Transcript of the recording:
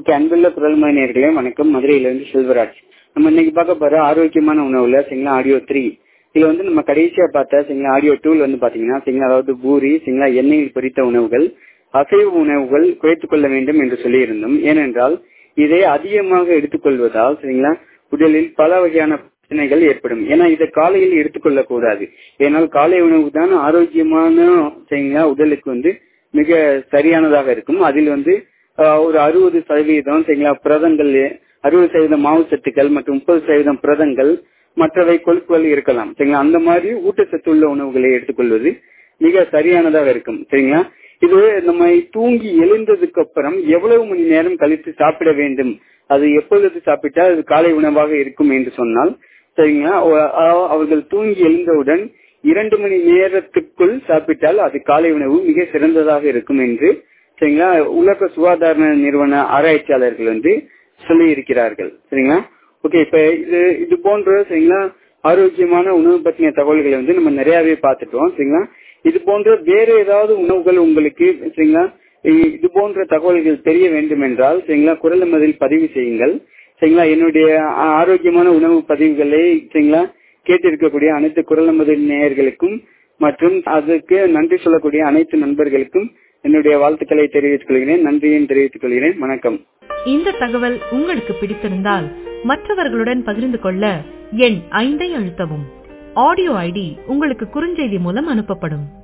okay அன்புள்ள குரல்மணி நேர்களே வணக்கம் மதுரையிலிருந்து செல்வராஜ் நம்ம இன்னைக்கு பார்க்க போற ஆரோக்கியமான உணவுல சரிங்களா ஆடியோ த்ரீ இதுல வந்து நம்ம கடைசியா பார்த்த சரிங்களா ஆடியோ டூல வந்து பாத்தீங்கன்னா சரிங்களா அதாவது பூரி சரிங்களா எண்ணெயில் பொரித்த உணவுகள் அசைவ உணவுகள் குறைத்துக் கொள்ள வேண்டும் என்று சொல்லியிருந்தோம் ஏனென்றால் இதை அதிகமாக எடுத்துக்கொள்வதால் சரிங்களா உடலில் பல வகையான பிரச்சனைகள் ஏற்படும் ஏன்னா இதை காலையில் எடுத்துக்கொள்ள கூடாது ஏனால் காலை உணவு தான் ஆரோக்கியமான சரிங்களா உடலுக்கு வந்து மிக சரியானதாக இருக்கும் அதில் வந்து ஆஹ், ஒரு அறுபது சதவீதம் சரிங்களா புரதங்கள் அறுபது சதவீதம் மாவு சத்துக்கள் மற்றும் முப்பது சதவீதம் புரதங்கள் மற்றவை கொழுப்புகள் இருக்கலாம் சரிங்களா அந்த மாதிரி ஊட்டச்சத்து உள்ள உணவுகளை எடுத்துக்கொள்வது மிக சரியானதாக இருக்கும் சரிங்களா இது நம்ம தூங்கி எழுந்ததுக்கு அப்புறம் எவ்வளவு மணி நேரம் கழித்து சாப்பிட வேண்டும் அது எப்பொழுது சாப்பிட்டால் அது காலை உணவாக இருக்கும் என்று சொன்னால் சரிங்களா அவ- அவ- அவர்கள் தூங்கி எழுந்தவுடன் இரண்டு மணி நேரத்துக்குள் சாப்பிட்டால் அது காலை உணவு மிக சிறந்ததாக இருக்கும் என்று சரிங்களா உலக சுகாதார நிறுவன ஆராய்ச்சியாளர்கள் வந்து சொல்லி இருக்கிறார்கள் சரிங்களா ஓகே இப்ப இது இது போன்ற சரிங்களா ஆரோக்கியமான உணவு பற்றின தகவல்களை வந்து நம்ம நிறையவே பார்த்துட்டோம் சரிங்களா இது போன்ற வேற ஏதாவது உணவுகள் உங்களுக்கு சரிங்களா இ- இது போன்ற தகவல்கள் தெரிய வேண்டும் என்றால் சரிங்களா குரல் மதில் பதிவு செய்யுங்கள் சரிங்களா என்னுடைய ஆ- ஆரோக்கியமான உணவு பதிவுகளை சரிங்களா கேட்டிருக்கக்கூடிய அனைத்து குரல் மதில் நேயர்களுக்கும் மற்றும் அதுக்கு நன்றி சொல்லக்கூடிய அனைத்து நண்பர்களுக்கும் என்னுடைய வாழ்த்துக்களை தெரிவித்துக் கொள்கிறேன் நன்றியும் தெரிவித்துக் கொள்கிறேன் வணக்கம் இந்த தகவல் உங்களுக்கு பிடித்திருந்தால் மற்றவர்களுடன் பகிர்ந்து கொள்ள எண் ஐந்தை அழுத்தவும் ஆடியோ ஐடி உங்களுக்கு குறுஞ்செய்தி மூலம் அனுப்பப்படும்